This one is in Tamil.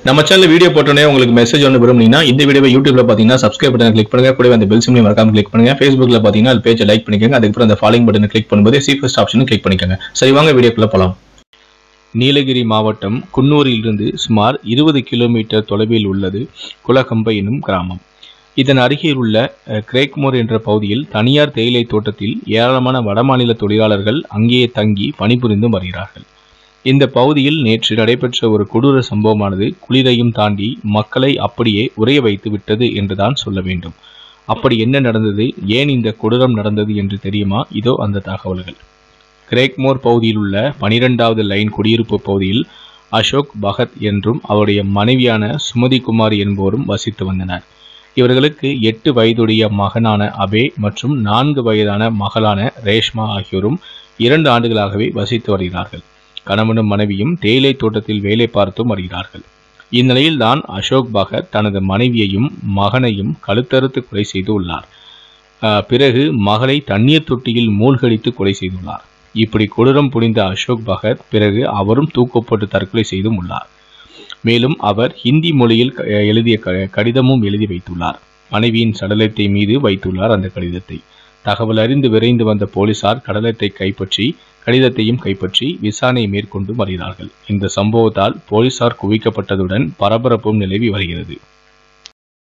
நம்ம சேனல் வீடியோ போட்டோன்னே உங்களுக்கு மெசேஜ் ஒன்று விரும்புனீங்கன்னா இந்த வீடியோவை யூடியூப்ல பார்த்தீங்கன்னா சப்ஸ்கிரைப் பட்டன் கிளிக் பண்ணுங்க கூடவே அந்த பெல் சிம்லையும் மறக்காம கிளிக் பண்ணுங்க ஃபேஸ்புக்ல பார்த்தீங்கன்னா அது பேஜை லைக் பண்ணிக்கோங்க அதுக்கப்புறம் அந்த ஃபாலோயிங் பட்டனை கிளிக் பண்ணும்போது சி ஃபர்ஸ்ட் ஆப்ஷனும் கிளிக் பண்ணிக்கோங்க சரி வாங்க வீடியோக்குள்ள போலாம் நீலகிரி மாவட்டம் குன்னூரிலிருந்து சுமார் இருபது கிலோமீட்டர் தொலைவில் உள்ளது குலகம்ப எனும் கிராமம் இதன் அருகில் உள்ள அஹ், கிரேக்மோர் என்ற பகுதியில் தனியார் தேயிலை தோட்டத்தில் ஏராளமான வடமாநில தொழிலாளர்கள் அங்கேயே தங்கி பணிபுரிந்து வருகிறார்கள் இந்த பகுதியில் நேற்று நடைபெற்ற ஒரு கொடூர சம்பவமானது குளிரையும் தாண்டி மக்களை அப்படியே உறைய வைத்து விட்டது என்றுதான் சொல்ல வேண்டும் அப்படி என்ன நடந்தது ஏன் இந்த கொடூரம் நடந்தது என்று தெரியுமா இதோ அந்த தகவல்கள் கிரேக்மோர் பகுதியில் உள்ள பனிரெண்டாவது லைன் குடியிருப்பு பகுதியில் அசோக் பகத் என்றும் அவருடைய மனைவியான சுமதி குமார் என்பவரும் வசித்து வந்தனர் இவர்களுக்கு எட்டு வயதுடைய மகனான அபே மற்றும் நான்கு வயதான மகளான ரேஷ்மா ஆகியோரும் இரண்டு ஆண்டுகளாகவே வசித்து வருகிறார்கள் கணவனும் மனைவியும் தேயிலை தோட்டத்தில் வேலை பார்த்தும் வருகிறார்கள் இந்நிலையில் தான் அசோக் பகத் தனது மனைவியையும் மகனையும் கழுத்தறுத்து கொலை செய்து உள்ளார் ஆஹ், பிறகு மகளை தண்ணீர் தொட்டியில் மூழ்கடித்து கொலை செய்துள்ளார் இப்படி கொடூரம் புரிந்த அசோக் பகத் பிறகு அவரும் தூக்கப்பட்டு தற்கொலை செய்தும் உள்ளார் மேலும் அவர் ஹிந்தி மொழியில் க- எழுதிய க- கடிதமும் எழுதி வைத்துள்ளார் மனைவியின் சடலத்தை மீது வைத்துள்ளார் அந்த கடிதத்தை தகவல் அறிந்து விரைந்து வந்த போலீசார் கடலத்தை கைப்பற்றி கடிதத்தையும் கைப்பற்றி விசாரணை மேற்கொண்டு வருகிறார்கள் இந்த சம்பவத்தால் போலீசார் குவிக்கப்பட்டதுடன் பரபரப்பும் நிலவி வருகிறது